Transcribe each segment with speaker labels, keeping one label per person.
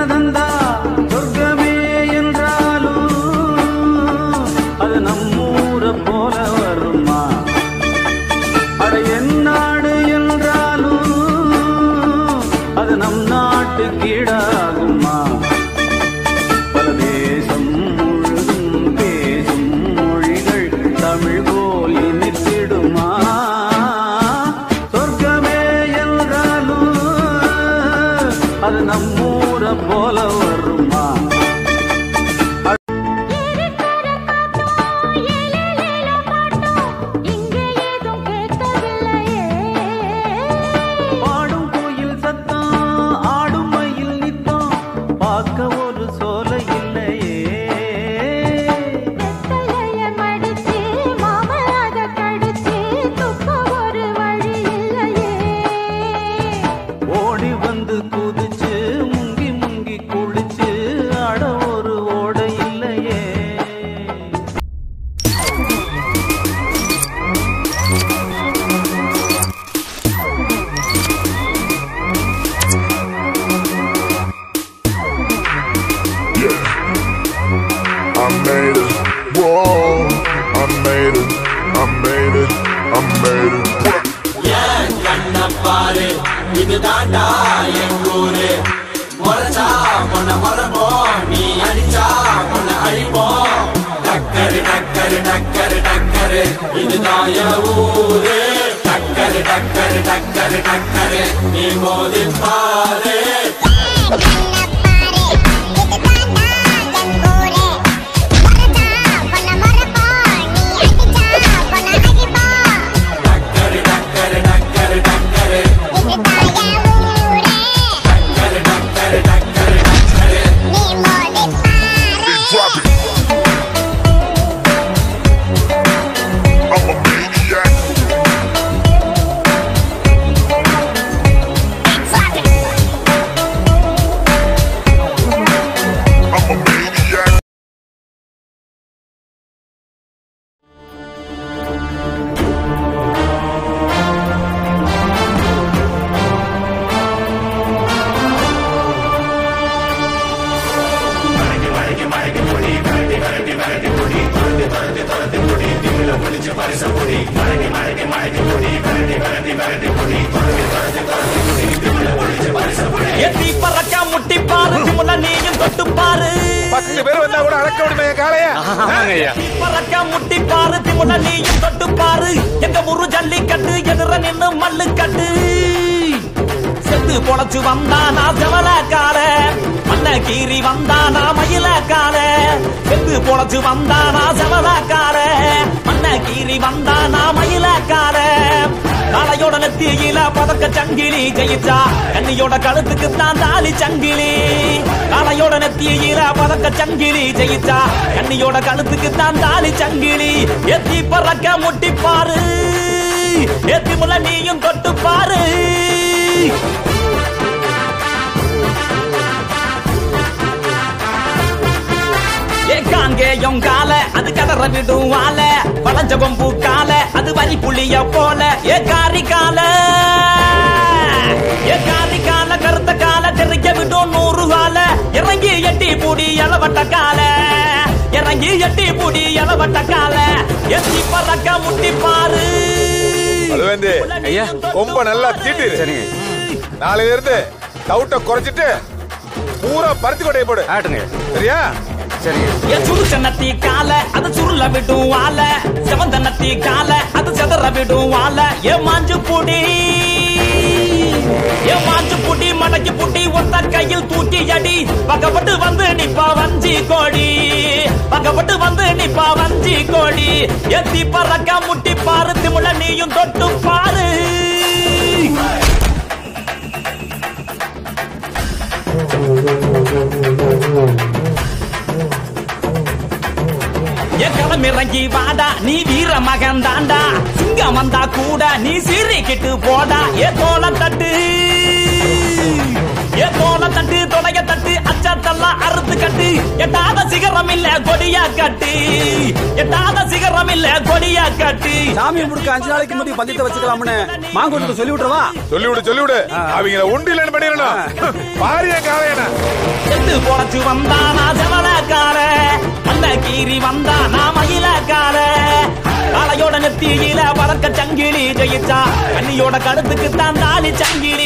Speaker 1: தனதந்தா சொர்க்கமே என்றாலும் அது நம்மூர போல வருமா அட என் நாடு என்றாலும் அது நம் நாட்டு கீழாகுமா பல தேசம் முழுதும் பேசும் மொழிகள் தமிழ் போல் இனித்திடுமா சொர்க்கமே என்றாலும் அது நம்மூர போல வருமா
Speaker 2: இருக்கிற காத்தோம் ஏலேலேல பாட்டும் இங்கே ஏதும் கேட்கவில்லையே
Speaker 1: பாடும் கோயில் சத்தம் ஆடும் மயில் நித்தம் பார்க்க ஒரு சோலை இல்லையே
Speaker 2: வெத்தலைய மடிச்சு மாமன் அத கடிச்சு துப்ப ஒரு வழி இல்லையே
Speaker 1: ஓடி வந்து குதிச்சு முங்கி முங்கி குளிச்சு ஆட ஒரு ஓடை இல்லையே
Speaker 3: I made it. Whoa, I made it. I made it. I made it.
Speaker 4: ஏன் கண்ண பாரு இதுதான்டா எங்கூரு முறைச்சா உன்னை மரபோம் நீ அடிச்சா உன்னை அழிப்போம் டக்கரு டக்கரு டக்கரு டக்கரு இதுதான் என் ஊரு டக்கரு டக்கரு டக்கரு டக்கரு நீ மோதி பாரு டக்கரு டக்கரு டக்கரு டக்கரு டக்கரு டக்கரு டக்கரு டக்கரு
Speaker 3: Drop it. I'm a maniac. I'm a maniac.
Speaker 5: எத்தி பறக்க முட்டி பாரு திமுல நீயும் தொட்டு பாரு
Speaker 6: பத்து பேர் வந்தா கூட அடக்க விடுமே காளைய
Speaker 5: பறக்க முட்டி பாரு திமுல நீயும் தொட்டு பாரு எங்க முரு ஜல்லிக்கட்டு எதிர நின்னு மல்லு கட்டு செத்து பொழைச்சு வந்தானா செவல கால மண்ண கீறி வந்தானா மயில கால செத்து பொழைச்சு வந்தானா செவல கால மண்ண கீறி வந்தானா மயில கால காளையோட நெத்தியில பதக்க சங்கிலி ஜெயிச்சா கண்ணியோட கழுத்துக்கு தான் தாலி சங்கிலி காளையோட நெத்தியில பதக்க சங்கிலி ஜெயிச்சா கண்ணியோட கழுத்துக்கு தான் தாலி சங்கிலி எத்தி பறக்க முட்டி பாரு எத்தி முள்ள நீயும் தொட்டு பாரு ஏ காங்கேயம் கால அது கதற விடும் வால வளைஞ்ச கொம்பு கால அது வரி புளிய போல ஏ காரி கால ஏ காரி கால கருத்த கால தெறிக்க விடும் நூறு கால இறங்கி எட்டி பூடி இளவட்ட கால இறங்கி எட்டி பூடி இளவட்ட கால எத்தி பறக்க முட்டி பாரு
Speaker 6: அழுவேந்தி ஐயா கொம்ப நல்லா தீட்டு சரிங்க நாளையில இருந்து டவுட்ட குறைச்சிட்டு பூரா பருத்தி கொட்டையை போடு ஆட்டுங்க சரியா சரிங்க
Speaker 5: ஏ சுருச்ச நத்தி கால அது சுருள விடும் வால செவந்த நத்தி கால அது செதற விடும் வால ஏ மாஞ்சு புடி ஏ மாஞ்சு புடி மடக்கி புடி ஒத்த கையில் தூக்கி அடி பக்கப்பட்டு வந்து நிப்பா வஞ்சி கோடி பக்கப்பட்டு வந்து நிப்பா வஞ்சி கோடி எத்தி பறக்க முட்டி பாரு திமுல நீயும் தொட்டு பாரு ஏ களம் இறங்கி வாடா நீ வீர மகன் தாண்டா சிங்கம் வந்தா கூட நீ சீறி கிட்டு போடா ஏ தோளம் தட்டு ஏ தோலை தட்டு தொலைய தட்டு அச்சாத்தெல்லாம் அறுத்து கட்டு எட்டாத சிகரம் இல்ல கொடியா கட்டு எட்டாத சிகரம் இல்ல கொடியா கட்டு
Speaker 7: சாமி முடுக்க அஞ்சு நாளைக்கு முன்னாடி பந்தயத்தை வச்சுக்கலாம்னு மாங்கோட்டு சொல்லி விட்டுறவா
Speaker 6: சொல்லிவிடு சொல்லிவிடு அவங்கள உண்டிலன்னு பண்ணிடணும் பாரிய காலையன
Speaker 5: செத்து பொழைச்சு வந்தானா செவலக்கார அந்த கீரி வந்தானா மயிலக்கார காளையோட நெத்தியில வளர்க்க சங்கிலி ஜெயிச்சா கண்ணியோட கருத்துக்கு தான் தாலி சங்கிலி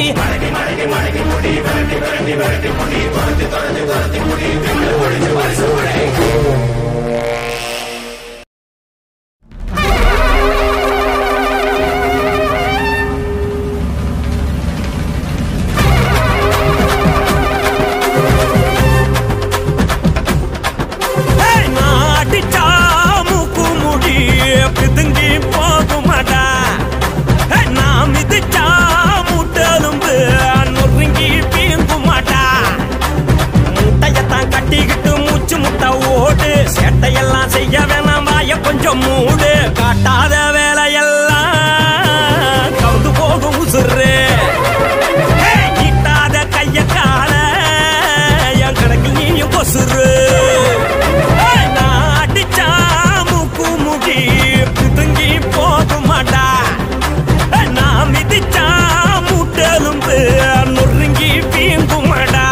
Speaker 8: நாட்டிச்சா மூக்கு முடி பிதுங்கி போகுமாடா நான் மிதிச்சா முட்டெலும்பு நொறுங்கி பீங்குமாடா முட்டையத்தான் கட்டிக்கிட்டு மூச்சு முட்டை ஓடு சேட்டையெல்லாம் செய்ய வேணாம் வாய கொஞ்சம் மூடு காட்டாத வேலையெல்லாம் கவுந்து போகும் உசுறு ஏய், நீட்டாத கைய கால என் கணக்கில் நீயும் கொசுறு ஏய், நான் அடிச்சா மூக்கு முடி பிதுங்கி போகுமாடா ஏய், நான் மிதிச்சா முட்டெலும்பு நொறுங்கி பீங்குமாடா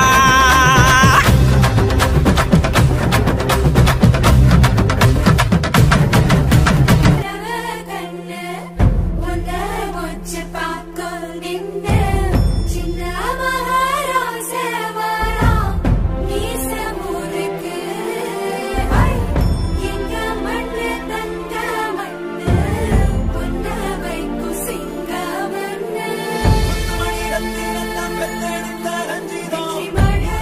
Speaker 2: கண்ணு உன்ன வச்சு பார்க்கும் நின்னு சின்ன மகாராசவரா நீச முறுக்கு எங்க மண்ணு தங்க மண்ணு உன்ன வைக்கும் சிங்க மண்ணு வெற்றி மழை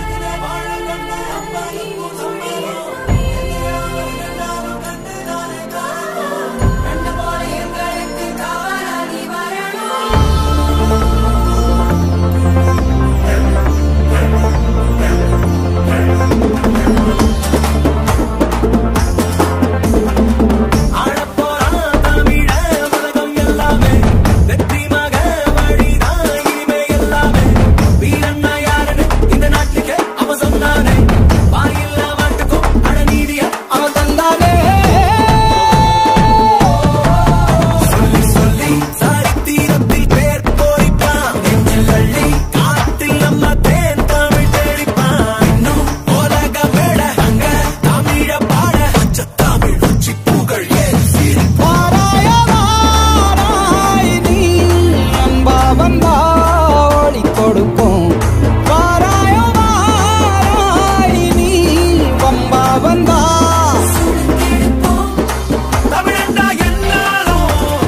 Speaker 8: தமிழண்டா என்னாலும்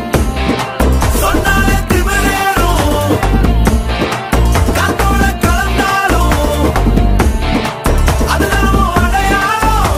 Speaker 8: சொன்னாலே திமிரேறும் காத்தோட கலந்தாலும் அதுதான் அடையாளம்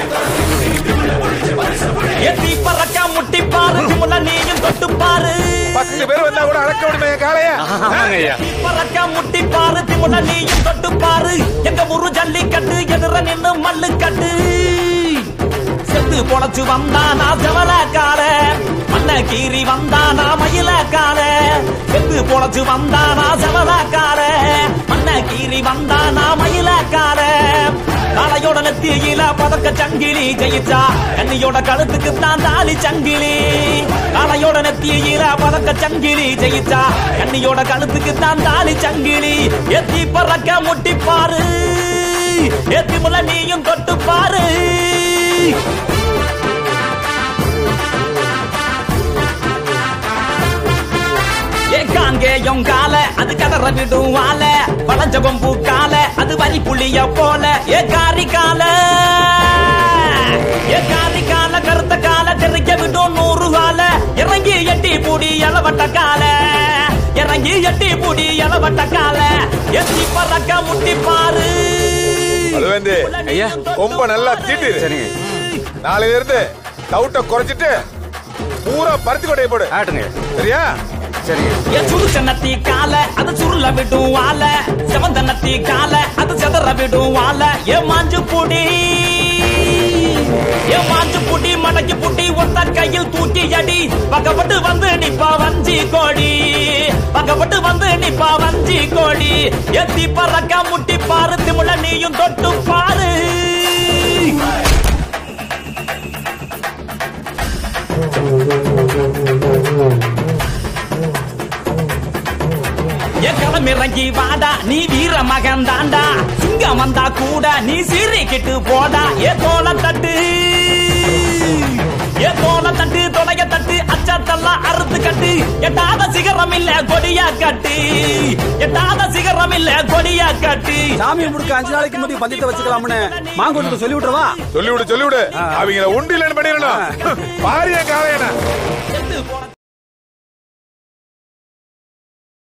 Speaker 5: எத்தி பறக்க முட்டி பாரு திமுல நீயும் தொட்டு பாரு
Speaker 6: பத்து பேர் வந்தா கூட அடக்க முடியுமா என் காளைய
Speaker 5: பறக்க முட்டி பாரு திமுட நீயும் தொட்டு பாரு எங்க முரு ஜல்லிக்கட்டு எதிர நின்னு மல்லு கட்டு செத்து பொழைச்சு வந்தானா செவலக்கார மண்ண கீறி வந்தானா மயிலக்கார செத்து பொழைச்சு வந்தானா செவலக்கார மண்ண கீறி வந்தானா மயிலக்கார காளையோட நெத்தியில பதக்க சங்கிலி ஜெயிச்சா கண்ணியோட கழுத்துக்கு தான் தாலி சங்கிலி காளையோட நெத்தியில பதக்க சங்கிலி ஜெயிச்சா கண்ணியோட கழுத்துக்கு தான் தாலி சங்கிலி எத்தி பறக்க முட்டி பாரு எத்தி முள்ள நீயும் தொட்டு பாரு ஏ காங்கேயம் கால அது கதற விடும் வால வளைஞ்ச கொம்பு கால அது வரி புளிய போல ஏ காரி கால ஏ காரி கால கருத்த கால தெரிக்க விடும் நூறு கால இறங்கி எட்டி பூடி இளவட்ட கால இறங்கி எட்டி பூடி இளவட்ட கால எத்தி பறக்க முட்டி பாரு
Speaker 6: அழுவேந்தி
Speaker 7: ஐயா.
Speaker 6: கொம்ப நல்லா தீட்டு
Speaker 7: சரிங்க
Speaker 6: நாளையில இருந்து டவுட்ட குறைச்சிட்டு பூரா பருத்தி கொட்டையை போடு
Speaker 7: ஆட்டுங்க
Speaker 6: சரியா
Speaker 7: சரிங்க
Speaker 5: ஏ சுடுச்சனத்தி கால அது சுருள விடும் வால செவந்தனத்தி கால அது செதற விடும் வால ஏ மாஞ்சு புடி ஏ மாஞ்சு புடி மடக்கி புடி ஒத்த கையில் தூக்கி அடி பக்கப்பட்டு வந்து நிப்பா வஞ்சி கோடி பக்கப்பட்டு வந்து நிப்பா வஞ்சி கோடி எத்தி பறக்க முட்டி பாரு திமுல நீயும் தொட்டு பாரு ஏ களமிறங்கி வாடா நீ வீர மகன் தாண்டா சிங்கம் வந்தா கூட நீ சீறிக்கிட்டு போடா ஏ தோல தட்டு ஏ தோல தட்டு தொடைய தட்டு அச்சத்தெல்லாம் அறுத்து கட்டு எட்டாத சிகரம் இல்ல கொடியா கட்டு எட்டாத சிகரம் இல்ல கொடியா கட்டு
Speaker 7: சாமி முடுக்க அஞ்சு நாளைக்கு முன்னாடி பந்தயத்தை வச்சுக்கலாம்னு மாங்கொண்டுக்கு சொல்லி விட்டுறவா
Speaker 6: சொல்லி விடு சொல்லி விடு அவங்கள உண்டிலன்னு பண்ணிடணும் பாரு என் காளையன